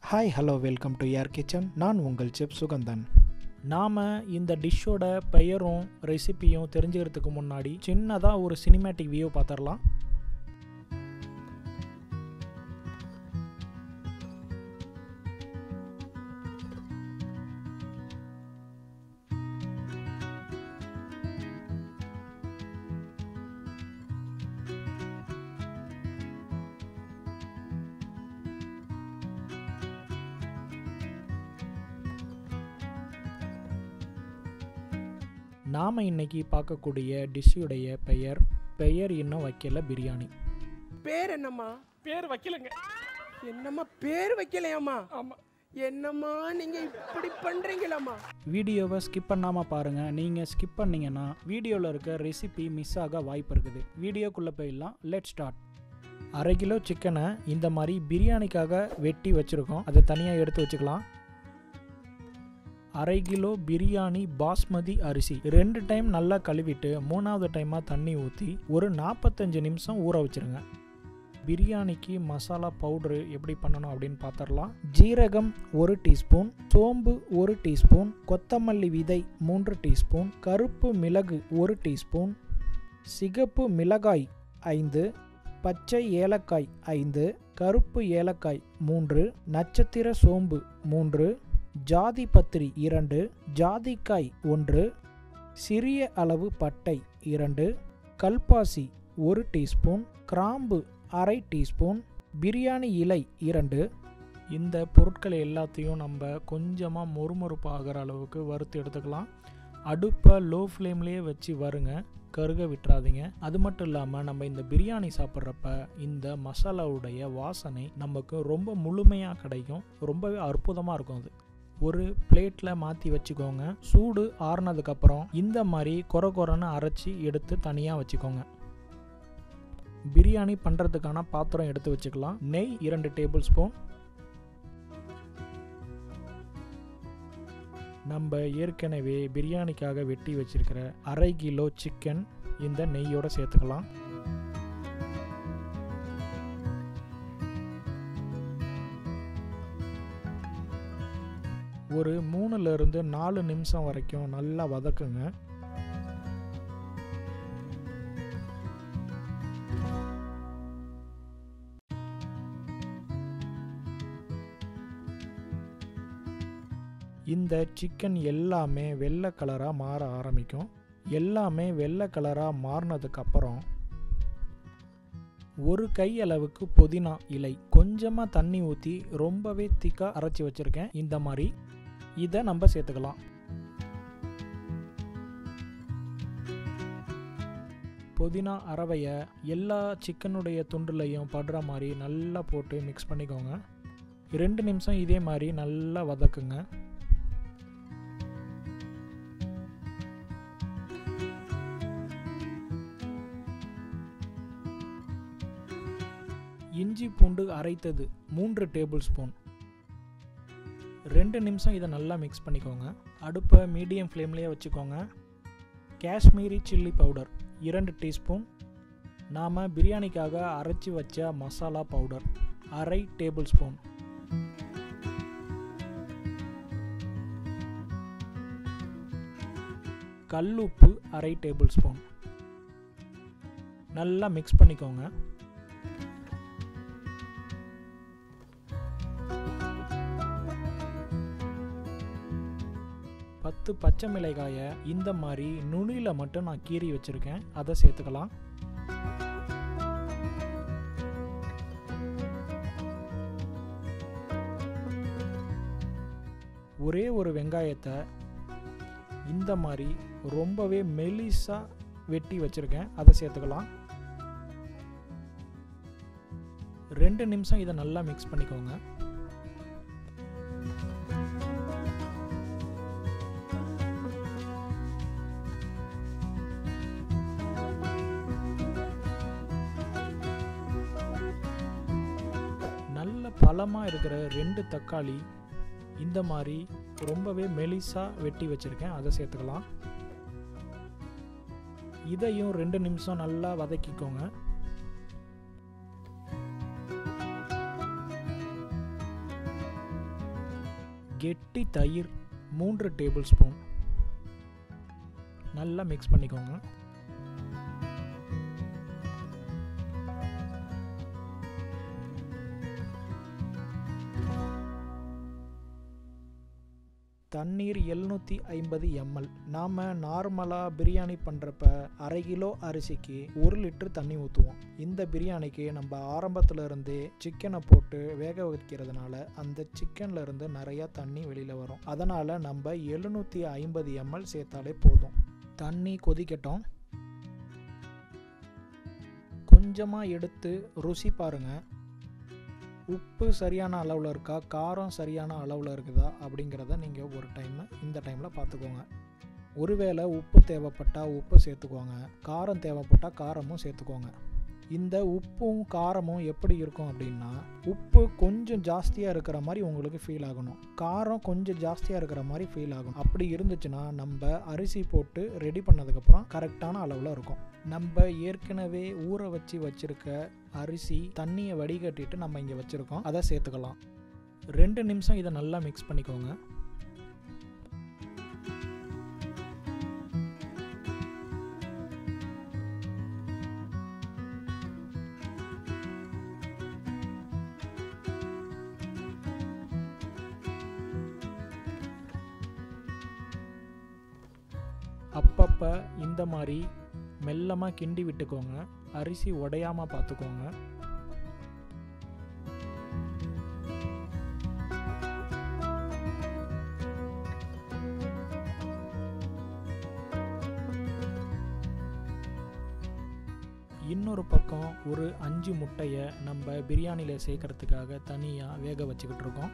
hi hello welcome to air kitchen நான் உங்கள் செப் சுகந்தன் நாம் இந்த டிஷ்ஷோட பெயரும் ரெசிபியும் தெரிஞ்சுக்கிறதுக்கு முன்னாடி சின்னதாக ஒரு சினிமேட்டிக் வியூ பார்த்துடலாம் நாம் இன்னைக்கு பார்க்கக்கூடிய டிஷ்ஷுடைய பெயர் பெயர் இன்னும் வைக்கல பிரியாணி பேர் என்னம்மா பேர் வைக்கலங்க என்னம்மா பேர் வைக்கலையாம்மா ஆமா என்னம்மா நீங்க இப்படி பண்றீங்களாம்மா வீடியோவை ஸ்கிப் பண்ணாமல் பாருங்கள் நீங்கள் ஸ்கிப் பண்ணீங்கன்னா வீடியோவில் இருக்க ரெசிபி மிஸ் ஆக வாய்ப்பு இருக்குது வீடியோக்குள்ளே போயிடலாம் லெட் ஸ்டார்ட் அரை கிலோ சிக்கனை இந்த மாதிரி பிரியாணிக்காக வெட்டி வச்சுருக்கோம் அதை தனியாக எடுத்து வச்சுக்கலாம் அரை கிலோ பிரியாணி பாஸ்மதி அரிசி ரெண்டு டைம் நல்லா கழுவிட்டு மூணாவது டைமாக தண்ணி ஊற்றி ஒரு நாற்பத்தஞ்சு நிமிஷம் ஊற வச்சுருங்க பிரியாணிக்கு மசாலா பவுடரு எப்படி பண்ணணும் அப்படின்னு பார்த்துடலாம் ஜீரகம் ஒரு டீஸ்பூன் சோம்பு ஒரு டீஸ்பூன் கொத்தமல்லி விதை மூன்று டீஸ்பூன் கருப்பு மிளகு ஒரு டீஸ்பூன் சிகப்பு மிளகாய் ஐந்து பச்சை ஏலக்காய் ஐந்து கருப்பு ஏலக்காய் மூன்று நட்சத்திர சோம்பு மூன்று ஜாதி பத்திரி இரண்டு ஜாதிக்காய் ஒன்று சிறிய அளவு பட்டை இரண்டு கல்பாசி ஒரு டீஸ்பூன் கிராம்பு அரை டீஸ்பூன் பிரியாணி இலை இரண்டு இந்த பொருட்கள் எல்லாத்தையும் நம்ம கொஞ்சமாக மொறுமொறுப்பு ஆகிற அளவுக்கு வறுத்து எடுத்துக்கலாம் அடுப்பை லோ ஃப்ளேம்லேயே வச்சு வருங்க கருக விட்டுறாதீங்க அது மட்டும் இல்லாமல் நம்ம இந்த பிரியாணி சாப்பிட்றப்ப இந்த மசாலாவுடைய வாசனை நமக்கு ரொம்ப முழுமையாக கிடைக்கும் ரொம்பவே அற்புதமாக இருக்கும் அது ஒரு பிளேட்டில் மாற்றி வச்சுக்கோங்க சூடு ஆறுனதுக்கப்புறம் இந்த மாதிரி கொர கொரன்னு அரைச்சி எடுத்து தனியாக வச்சுக்கோங்க பிரியாணி பண்ணுறதுக்கான பாத்திரம் எடுத்து வச்சுக்கலாம் நெய் இரண்டு டேபிள் ஸ்பூன் நம்ம ஏற்கனவே பிரியாணிக்காக வெட்டி வச்சிருக்கிற அரை கிலோ சிக்கன் இந்த நெய்யோட சேர்த்துக்கலாம் ஒரு மூணுல இருந்து நாலு நிமிஷம் வரைக்கும் நல்லா வதக்குங்க இந்த சிக்கன் எல்லாமே வெள்ளை கலராக மாற ஆரம்பிக்கும் எல்லாமே வெள்ளை கலராக மாறினதுக்கப்புறம் ஒரு கை அளவுக்கு புதினா இலை கொஞ்சமாக தண்ணி ஊற்றி ரொம்பவே திக்காக அரைச்சி வச்சுருக்கேன் இந்த மாதிரி இதை நம்ம சேர்த்துக்கலாம் புதினா அரவையை எல்லா சிக்கனுடைய துண்டுலையும் படுற மாதிரி நல்லா போட்டு மிக்ஸ் பண்ணிக்கோங்க ரெண்டு நிமிஷம் இதே மாதிரி நல்லா வதக்குங்க இஞ்சி பூண்டு அரைத்தது மூன்று டேபிள் ஸ்பூன் ரெண்டு நிமிஷம் இதை நல்லா மிக்ஸ் பண்ணிக்கோங்க அடுப்பை மீடியம் ஃப்ளேம்லேயே வச்சுக்கோங்க காஷ்மீரி சில்லி பவுடர் இரண்டு டீஸ்பூன் நாம் பிரியாணிக்காக அரைச்சி வச்ச மசாலா பவுடர் அரை டேபிள் ஸ்பூன் கல்லுப்பு அரை டேபிள் ஸ்பூன் நல்லா மிக்ஸ் பண்ணிக்கோங்க பத்து பச்சை மிளகாயை இந்த மாதிரி நுனியில் மட்டும் நான் கீறி வச்சுருக்கேன் அதை சேர்த்துக்கலாம் ஒரே ஒரு வெங்காயத்தை இந்த மாதிரி ரொம்பவே மெலிசாக வெட்டி வச்சுருக்கேன் அதை சேர்த்துக்கலாம் ரெண்டு நிமிஷம் இதை நல்லா மிக்ஸ் பண்ணிக்கோங்க நல்ல பழமாக இருக்கிற ரெண்டு தக்காளி இந்த மாதிரி ரொம்பவே மெலிசாக வெட்டி வச்சுருக்கேன் அதை சேர்த்துக்கலாம் இதையும் ரெண்டு நிமிஷம் நல்லா வதக்கிக்கோங்க கெட்டி தயிர் மூன்று டேபிள் ஸ்பூன் நல்லா மிக்ஸ் பண்ணிக்கோங்க தண்ணீர் எழுநூற்றி ஐம்பது எம்எல் நாம் நார்மலாக பிரியாணி பண்ணுறப்ப அரை கிலோ அரிசிக்கு ஒரு லிட்டர் தண்ணி ஊற்றுவோம் இந்த பிரியாணிக்கு நம்ம ஆரம்பத்தில் இருந்தே சிக்கனை போட்டு வேக வைக்கிறதுனால அந்த சிக்கன்ல இருந்து நிறையா தண்ணி வெளியில் வரும் அதனால் நம்ம எழுநூற்றி ஐம்பது எம்எல் சேர்த்தாலே போதும் தண்ணி கொதிக்கட்டும் கொஞ்சமாக எடுத்து ருசி பாருங்கள் உப்பு சரியான அளவில் இருக்கா காரம் சரியான அளவில் இருக்குதா அப்படிங்கிறத நீங்கள் ஒரு டைம் இந்த டைமில் பார்த்துக்கோங்க ஒருவேளை உப்பு தேவைப்பட்டால் உப்பு சேர்த்துக்கோங்க காரம் தேவைப்பட்டால் காரமும் சேர்த்துக்கோங்க இந்த உப்பும் காரமும் எப்படி இருக்கும் அப்படின்னா உப்பு கொஞ்சம் ஜாஸ்தியாக இருக்கிற மாதிரி உங்களுக்கு ஃபீல் ஆகணும் காரம் கொஞ்சம் ஜாஸ்தியாக இருக்கிற மாதிரி ஃபீல் ஆகணும் அப்படி இருந்துச்சுன்னா நம்ம அரிசி போட்டு ரெடி பண்ணதுக்கப்புறம் கரெக்டான அளவில் இருக்கும் நம்ம ஏற்கனவே ஊற வச்சு வச்சுருக்க அரிசி தண்ணியை வடிகட்டிட்டு நம்ம இங்கே வச்சுருக்கோம் அதை சேர்த்துக்கலாம் ரெண்டு நிமிஷம் இதை நல்லா மிக்ஸ் பண்ணிக்கோங்க அப்பப்போ இந்த மாதிரி மெல்லமாக கிண்டி விட்டுக்கோங்க அரிசி உடையாமல் பார்த்துக்கோங்க இன்னொரு பக்கம் ஒரு அஞ்சு முட்டையை நம்ம பிரியாணியில் சேர்க்கறதுக்காக தனியாக வேக வச்சுக்கிட்டு இருக்கோம்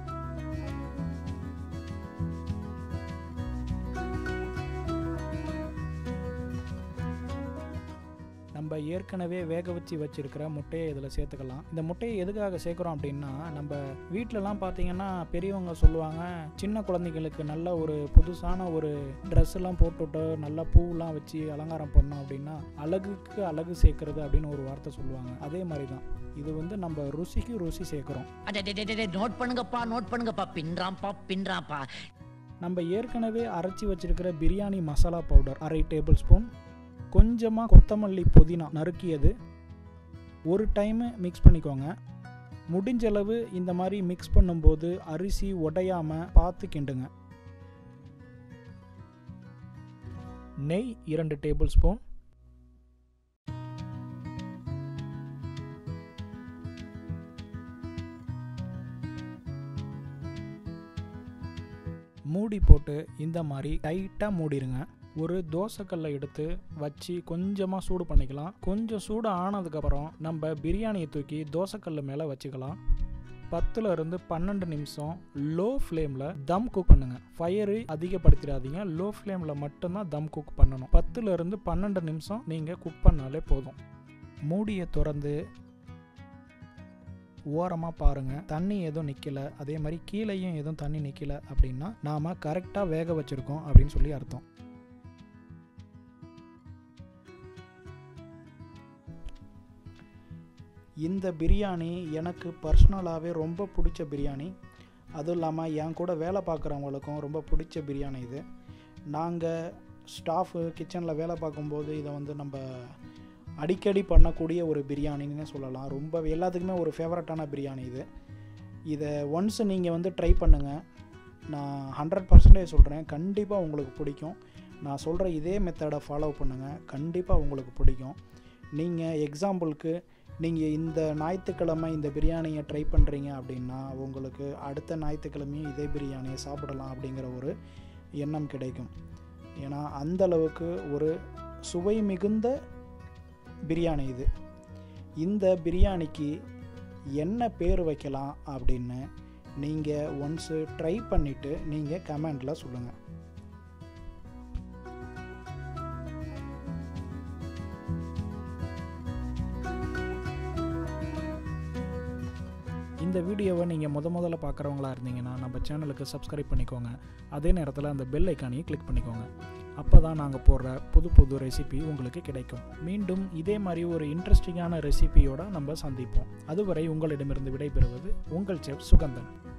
நம்ம ஏற்கனவே வேக வச்சு வச்சுருக்கிற முட்டையை இதில் சேர்த்துக்கலாம் இந்த முட்டையை எதுக்காக சேர்க்குறோம் அப்படின்னா நம்ம வீட்டிலலாம் பார்த்தீங்கன்னா பெரியவங்க சொல்லுவாங்க சின்ன குழந்தைங்களுக்கு நல்ல ஒரு புதுசான ஒரு ட்ரெஸ் எல்லாம் போட்டுவிட்டு நல்லா பூவெலாம் வச்சு அலங்காரம் பண்ணோம் அப்படின்னா அழகுக்கு அழகு சேர்க்கறது அப்படின்னு ஒரு வார்த்தை சொல்லுவாங்க அதே மாதிரி தான் இது வந்து நம்ம ருசிக்கு ருசி சேர்க்குறோம் அடடடடட, நோட் பண்ணுங்கப்பா நோட் பண்ணுங்கப்பா பின்றாம்பா பின்றாம்பா நம்ம ஏற்கனவே அரைச்சி வச்சிருக்கிற பிரியாணி மசாலா பவுடர் அரை டேபிள் ஸ்பூன் கொஞ்சமாக கொத்தமல்லி புதினா நறுக்கியது ஒரு டைமு மிக்ஸ் பண்ணிக்கோங்க முடிஞ்ச அளவு இந்த மாதிரி மிக்ஸ் பண்ணும்போது அரிசி உடையாமல் பார்த்து கிண்டுங்க நெய் இரண்டு டேபிள் ஸ்பூன் மூடி போட்டு இந்த மாதிரி டைட்டாக மூடிடுங்க ஒரு தோசைக்கல்லை எடுத்து வச்சு கொஞ்சமாக சூடு பண்ணிக்கலாம் கொஞ்சம் சூடு ஆனதுக்கப்புறம் நம்ம பிரியாணியை தூக்கி தோசைக்கல் மேலே வச்சுக்கலாம் பத்துல இருந்து பன்னெண்டு நிமிஷம் லோ ஃப்ளேமில் தம் குக் பண்ணுங்க ஃபயரு அதிகப்படுத்திடாதீங்க லோ ஃப்ளேமில் மட்டும்தான் தம் குக் பண்ணணும் பத்துல இருந்து பன்னெண்டு நிமிஷம் நீங்கள் குக் பண்ணாலே போதும் மூடியை திறந்து ஓரமாக பாருங்கள் தண்ணி எதுவும் நிற்கல அதே மாதிரி கீழேயும் எதுவும் தண்ணி நிற்கல அப்படின்னா நாம் கரெக்டாக வேக வச்சுருக்கோம் அப்படின்னு சொல்லி அர்த்தம் இந்த பிரியாணி எனக்கு பர்சனலாகவே ரொம்ப பிடிச்ச பிரியாணி அதுவும் இல்லாமல் என் கூட வேலை பார்க்குறவங்களுக்கும் ரொம்ப பிடிச்ச பிரியாணி இது நாங்கள் ஸ்டாஃபு கிச்சனில் வேலை பார்க்கும்போது இதை வந்து நம்ம அடிக்கடி பண்ணக்கூடிய ஒரு பிரியாணின்னு சொல்லலாம் ரொம்ப எல்லாத்துக்குமே ஒரு ஃபேவரட்டான பிரியாணி இது இதை ஒன்ஸ் நீங்கள் வந்து ட்ரை பண்ணுங்கள் நான் ஹண்ட்ரட் பர்சன்டேஜ் சொல்கிறேன் கண்டிப்பாக உங்களுக்கு பிடிக்கும் நான் சொல்கிற இதே மெத்தடை ஃபாலோ பண்ணுங்கள் கண்டிப்பாக உங்களுக்கு பிடிக்கும் நீங்கள் எக்ஸாம்பிளுக்கு நீங்கள் இந்த ஞாயிற்றுக்கிழமை இந்த பிரியாணியை ட்ரை பண்ணுறீங்க அப்படின்னா உங்களுக்கு அடுத்த ஞாயிற்றுக்கிழமையும் இதே பிரியாணியை சாப்பிடலாம் அப்படிங்கிற ஒரு எண்ணம் கிடைக்கும் ஏன்னா அந்த அளவுக்கு ஒரு சுவை மிகுந்த பிரியாணி இது இந்த பிரியாணிக்கு என்ன பேர் வைக்கலாம் அப்படின்னு நீங்கள் ஒன்ஸு ட்ரை பண்ணிவிட்டு நீங்கள் கமெண்டில் சொல்லுங்கள் இந்த வீடியோவை நீங்கள் முத முதல்ல பார்க்குறவங்களா இருந்தீங்கன்னா நம்ம சேனலுக்கு சப்ஸ்கிரைப் பண்ணிக்கோங்க அதே நேரத்தில் அந்த பெல் ஐக்கானையும் கிளிக் பண்ணிக்கோங்க அப்போ தான் நாங்கள் போடுற புது புது ரெசிபி உங்களுக்கு கிடைக்கும் மீண்டும் இதே மாதிரி ஒரு இன்ட்ரெஸ்டிங்கான ரெசிபியோட நம்ம சந்திப்போம் அதுவரை உங்களிடமிருந்து விடைபெறுவது உங்கள் செஃப் சுகந்தன்